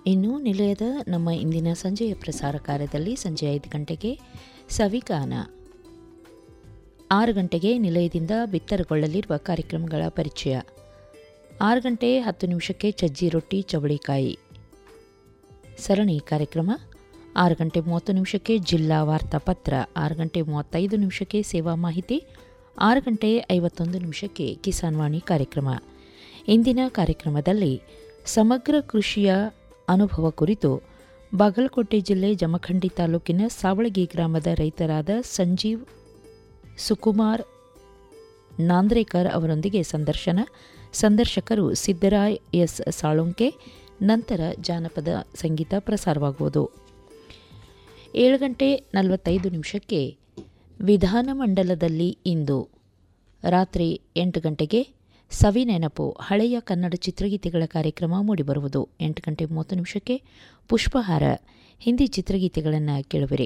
ಇನ್ನು ನಿಲಯದ ನಮ್ಮ ಇಂದಿನ ಸಂಜೆಯ ಪ್ರಸಾರ ಕಾರ್ಯದಲ್ಲಿ ಸಂಜೆ ಐದು ಗಂಟೆಗೆ ಸವಿಗಾನ ಆರು ಗಂಟೆಗೆ ನಿಲಯದಿಂದ ಬಿತ್ತರಗೊಳ್ಳಲಿರುವ ಕಾರ್ಯಕ್ರಮಗಳ ಪರಿಚಯ ಆರು ಗಂಟೆ ಹತ್ತು ನಿಮಿಷಕ್ಕೆ ಚಜ್ಜಿ ರೊಟ್ಟಿ ಚವಳಿಕಾಯಿ ಸರಣಿ ಕಾರ್ಯಕ್ರಮ ಆರು ಗಂಟೆ ಮೂವತ್ತು ನಿಮಿಷಕ್ಕೆ ಜಿಲ್ಲಾ ವಾರ್ತಾಪತ್ರ ಆರು ಗಂಟೆ ಮೂವತ್ತೈದು ನಿಮಿಷಕ್ಕೆ ಸೇವಾ ಮಾಹಿತಿ ಆರು ಗಂಟೆ ಐವತ್ತೊಂದು ನಿಮಿಷಕ್ಕೆ ಕಿಸಾನ್ ವಾಣಿ ಕಾರ್ಯಕ್ರಮ ಇಂದಿನ ಕಾರ್ಯಕ್ರಮದಲ್ಲಿ ಸಮಗ್ರ ಕೃಷಿಯ ಅನುಭವ ಕುರಿತು ಬಾಗಲಕೋಟೆ ಜಿಲ್ಲೆ ಜಮಖಂಡಿ ತಾಲೂಕಿನ ಸಾವಳಗಿ ಗ್ರಾಮದ ರೈತರಾದ ಸಂಜೀವ್ ಸುಕುಮಾರ್ ನಾಂದ್ರೇಕರ್ ಅವರೊಂದಿಗೆ ಸಂದರ್ಶನ ಸಂದರ್ಶಕರು ಸಿದ್ದರಾಯ್ ಎಸ್ ಸಾಳುಂಕೆ ನಂತರ ಜಾನಪದ ಸಂಗೀತ ಪ್ರಸಾರವಾಗುವುದು ಏಳು ಗಂಟೆ ನಲವತ್ತೈದು ನಿಮಿಷಕ್ಕೆ ವಿಧಾನಮಂಡಲದಲ್ಲಿ ಇಂದು ರಾತ್ರಿ ಎಂಟು ಗಂಟೆಗೆ ಸವಿ ನೆನಪು ಹಳೆಯ ಕನ್ನಡ ಚಿತ್ರಗೀತೆಗಳ ಕಾರ್ಯಕ್ರಮ ಮೂಡಿಬರುವುದು ಎಂಟು ಗಂಟೆ ಮೂವತ್ತು ನಿಮಿಷಕ್ಕೆ ಪುಷ್ಪಹಾರ ಹಿಂದಿ ಚಿತ್ರಗೀತೆಗಳನ್ನು ಕೇಳುವಿರಿ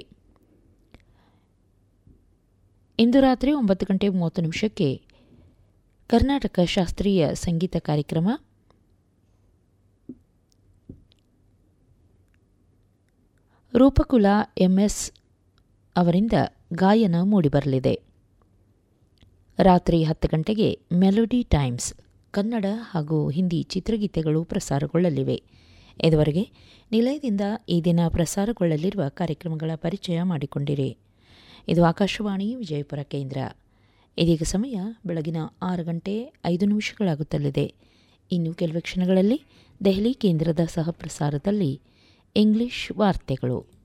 ಇಂದು ರಾತ್ರಿ ಒಂಬತ್ತು ಗಂಟೆ ಮೂವತ್ತು ನಿಮಿಷಕ್ಕೆ ಕರ್ನಾಟಕ ಶಾಸ್ತ್ರೀಯ ಸಂಗೀತ ಕಾರ್ಯಕ್ರಮ ರೂಪಕುಲ ಎಂಎಸ್ ಅವರಿಂದ ಗಾಯನ ಮೂಡಿಬರಲಿದೆ ರಾತ್ರಿ ಹತ್ತು ಗಂಟೆಗೆ ಮೆಲೋಡಿ ಟೈಮ್ಸ್ ಕನ್ನಡ ಹಾಗೂ ಹಿಂದಿ ಚಿತ್ರಗೀತೆಗಳು ಪ್ರಸಾರಗೊಳ್ಳಲಿವೆ ಇದುವರೆಗೆ ನಿಲಯದಿಂದ ಈ ದಿನ ಪ್ರಸಾರಗೊಳ್ಳಲಿರುವ ಕಾರ್ಯಕ್ರಮಗಳ ಪರಿಚಯ ಮಾಡಿಕೊಂಡಿರಿ ಇದು ಆಕಾಶವಾಣಿ ವಿಜಯಪುರ ಕೇಂದ್ರ ಇದೀಗ ಸಮಯ ಬೆಳಗಿನ ಆರು ಗಂಟೆ ಐದು ನಿಮಿಷಗಳಾಗುತ್ತಲಿದೆ ಇನ್ನು ಕೆಲವು ಕ್ಷಣಗಳಲ್ಲಿ ದೆಹಲಿ ಕೇಂದ್ರದ ಸಹ ಪ್ರಸಾರದಲ್ಲಿ ಇಂಗ್ಲಿಷ್ ವಾರ್ತೆಗಳು